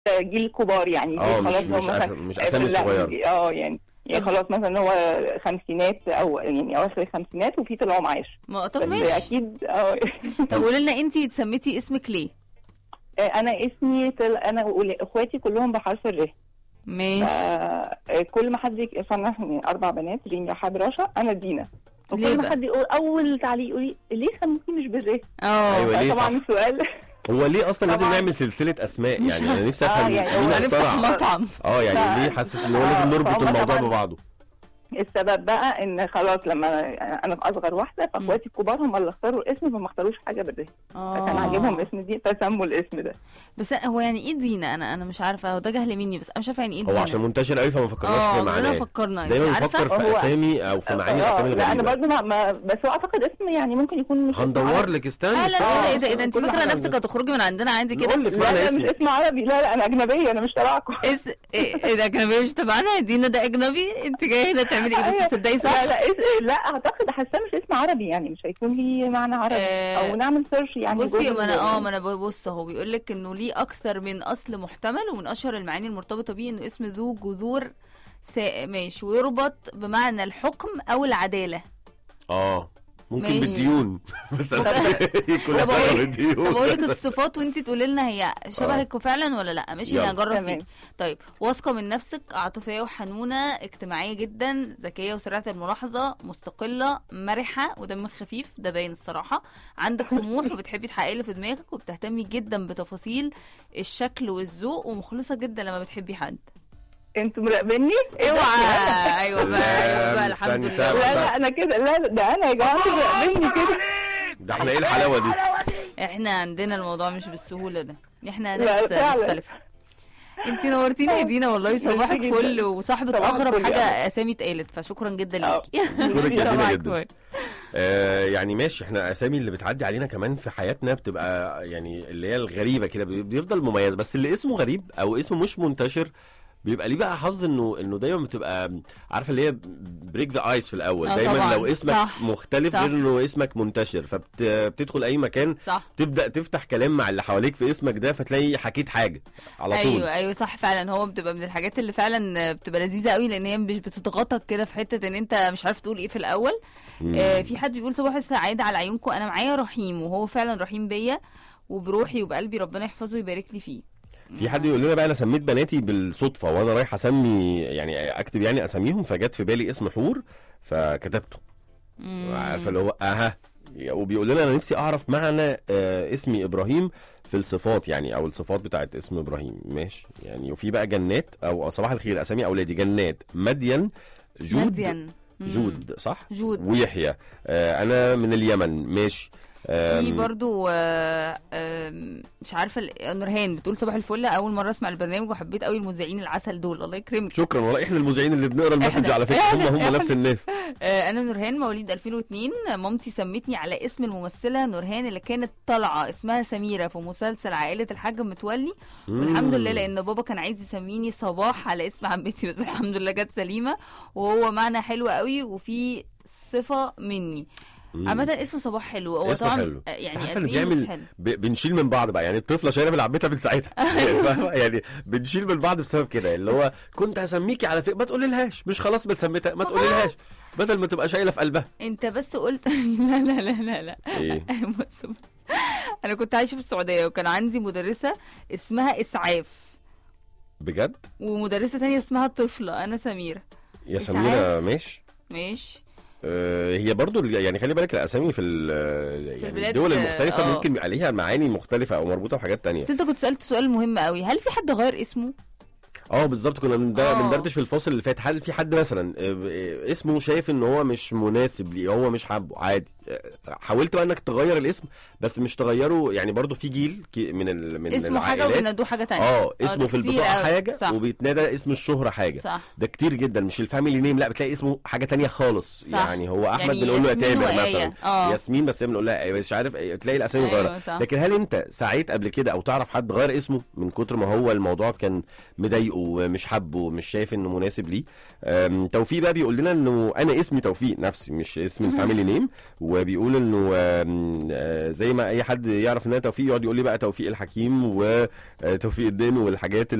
جيل كبار يعني اه جيل مش خلاص هو مش مثلا أس- مش اسامي لا، صغيره اه يعني يعني طب- خلاص مثلا هو خمسينات او يعني اواخر الخمسينات وفي طلعوا معاش ما طب بس ماشي اكيد اه طب قولي لنا انت اتسميتي اسمك ليه انا اسمي طل... انا واخواتي كلهم بحرف الر ماشي آه، كل ما حد يك- فانا إحنا اربع بنات ريم رحاب رشا انا دينا ليه وكل ما بقى؟ حد يقول اول تعليق يقول لي ليه سموكي مش بالر اه أيوة. ليه طبعا صح؟ السؤال هو ليه اصلا لازم طبعاً. نعمل سلسله اسماء مش يعني انا نفسي آه، افهم يعني مين هو هنفتح اخترع مطعم اه يعني ف- ليه حاسس ان هو آه، لازم نربط فهم الموضوع طبعاً- ببعضه السبب بقى ان خلاص لما انا اصغر واحده فاخواتي الكبار هم اللي اختاروا الاسم فما اختاروش حاجه بالر فكان عاجبهم اسم دي فسموا الاسم ده بس هو يعني ايه دينا انا انا مش عارفه هو ده جهل مني بس انا مش عارفه يعني ايه هو دينا عشان منتشر قوي فما فكرناش اه في ربنا معناه فكرنا دايما انت بنفكر عارفه في هو- اسامي او في معاني آه، الاسامي لا انا الغريبه برضو ما, ما بس هو اعتقد اسم يعني ممكن يكون مش اسم هندور عربي. لك استنى لا لا استنى. لا ايه ده ايه ده انت كل فاكره حاجة نفسك عندنا. هتخرجي من عندنا عادي كده نقول لك لا معنى لا مش اسمي اسم عربي لا لا انا اجنبيه انا مش تبعكم اس ايه إيه ده اجنبي مش تبعنا دينا ده اجنبي انت جايه هنا تعملي ايه بس أيوة. تصدقي لا صح لا اس... لا اعتقد حاساه مش اسم عربي يعني مش هيكون ليه معنى عربي آه، او نعمل سيرش يعني بصي جوجل ما انا اه ما انا ببص اهو بيقول لك انه ليه اكثر من اصل محتمل ومن اشهر المعاني المرتبطه بيه انه اسم ذو جذور سا- ماشي ويربط بمعنى الحكم او العداله اه ممكن ماشي. بالديون بس انا كل طب حاجه أقول- بالديون طب اقول لك الصفات وانت تقولي لنا هي شبهك فعلا ولا لا ماشي يلا. انا هجرب تمام. فيه طيب واثقه من نفسك عاطفيه وحنونه اجتماعيه جدا ذكيه وسريعه الملاحظه مستقله مرحه ودمك خفيف ده باين الصراحه عندك طموح وبتحبي تحققي اللي في دماغك وبتهتمي جدا بتفاصيل الشكل والذوق ومخلصه جدا لما بتحبي حد انتوا مراقبيني اوعى ايوه بقى ايوه بقى سلام، الحمد استني لله ساعة. لا لا انا كده لا لا، ده انا يا جماعه انتوا مراقبيني كده ده احنا ايه الحلاوه دي احنا عندنا الموضوع مش بالسهوله ده احنا لا، ناس فعلا. مختلفه انت نورتينا يا دينا والله صباحك ميرسي فل جدا. وصاحبه صباح اغرب الفل حاجه يا اسامي اتقالت فشكرا جدا اه. ليكي شكرا جدا صباحك جدا فل. آه يعني ماشي احنا اسامي اللي بتعدي علينا كمان في حياتنا بتبقى يعني اللي هي الغريبه كده بي- بيفضل مميز بس اللي اسمه غريب او اسمه مش منتشر بيبقى ليه بقى حظ انه انه دايما بتبقى عارفه اللي هي بريك ذا ايس في الاول اه دايما طبعاً، لو اسمك صح، مختلف صح. غير انه اسمك منتشر فبتدخل اي مكان صح تبدا تفتح كلام مع اللي حواليك في اسمك ده فتلاقي حكيت حاجه على طول ايوه ايوه صح فعلا هو بتبقى من الحاجات اللي فعلا بتبقى لذيذه قوي لان هي مش بتضغطك كده في حته ان انت مش عارف تقول ايه في الاول مم. آه في حد بيقول صباح السعاده على عيونكم انا معايا رحيم وهو فعلا رحيم بيا وبروحي وبقلبي ربنا يحفظه ويبارك لي فيه في حد يقول لنا بقى انا سميت بناتي بالصدفه وانا رايح اسمي يعني اكتب يعني اساميهم فجت في بالي اسم حور فكتبته مم. عارفه اللي هو اها وبيقول لنا انا نفسي اعرف معنى آه اسمي ابراهيم في الصفات يعني او الصفات بتاعت اسم ابراهيم ماشي يعني وفي بقى جنات او صباح الخير اسامي اولادي جنات مدين جود مدين مم. جود صح جود ويحيى آه انا من اليمن ماشي في آم، برضو آه، آم، مش عارفه ال- نورهان بتقول صباح الفل اول مره اسمع البرنامج وحبيت قوي المذيعين العسل دول الله يكرمك شكرا والله احنا المذيعين اللي بنقرا المسج إحنا- على فكره هم إحنا- هم نفس الناس آه، انا نورهان مواليد 2002 مامتي سمتني على اسم الممثله نورهان اللي كانت طالعه اسمها سميره في مسلسل عائله الحاج متولي والحمد لله مم. لان بابا كان عايز يسميني صباح على اسم عمتي بس الحمد لله جت سليمه وهو معنى حلو قوي وفي صفه مني مم. عامة اسم صباح حلو هو اسمه طبعا حلو. آه، يعني عارفة اللي قديم بس بيعمل حلو ب- بنشيل من بعض بقى يعني الطفله شايله بلعبتها من ساعتها يعني فاهمة؟ يعني بنشيل من بعض بسبب كده اللي هو كنت هسميكي على فكره ما تقولي لهاش مش خلاص بتسميتها ما تقولي لهاش بدل ما تبقى شايله في قلبها انت بس قلت لا لا لا لا لا ايه بص انا كنت عايشه في السعوديه وكان عندي مدرسه اسمها اسعاف بجد ومدرسه تانية اسمها طفله انا سميره يا إسعاف. سميره ماشي ماشي آه هي برضو ال- يعني خلي بالك الاسامي في ال- يعني البلاد، الدول المختلفه آه. ممكن يبقى ليها معاني مختلفه او مربوطه بحاجات تانية بس انت كنت سالت سؤال مهم قوي هل في حد غير اسمه اه بالظبط كنا بند- آه. بندردش في الفاصل اللي فات هل في حد مثلا آه، آه، اسمه شايف ان هو مش مناسب ليه هو مش حابه عادي آه، حاولت بقى انك تغير الاسم بس مش تغيره يعني برضو في جيل كي- من ال... من اسمه حاجه العائلات وبينادوه حاجه تانية اه ده اسمه في كتير البطاقه قوي. حاجه صح. وبيتنادى اسم الشهره حاجه صح ده كتير جدا مش الفاميلي نيم لا بتلاقي اسمه حاجه تانية خالص صح. يعني هو احمد يعني بنقول له يا ياسمين تامر وآية. مثلا اه ياسمين بس هي بنقول لها إيه، مش عارف إيه، تلاقي الاسامي أيوة، مغيره صح. لكن هل انت سعيت قبل كده او تعرف حد غير اسمه من كتر ما هو الموضوع كان مضايقه مش حابه مش شايف انه مناسب ليه أم، توفيق بقى بيقول لنا انه انا اسمي توفيق نفسي مش اسم الفاميلي نيم و... وبيقول انه آم، آه، زي ما اي حد يعرف انها توفيق يقعد يقول لي بقى توفيق الحكيم وتوفيق الدين والحاجات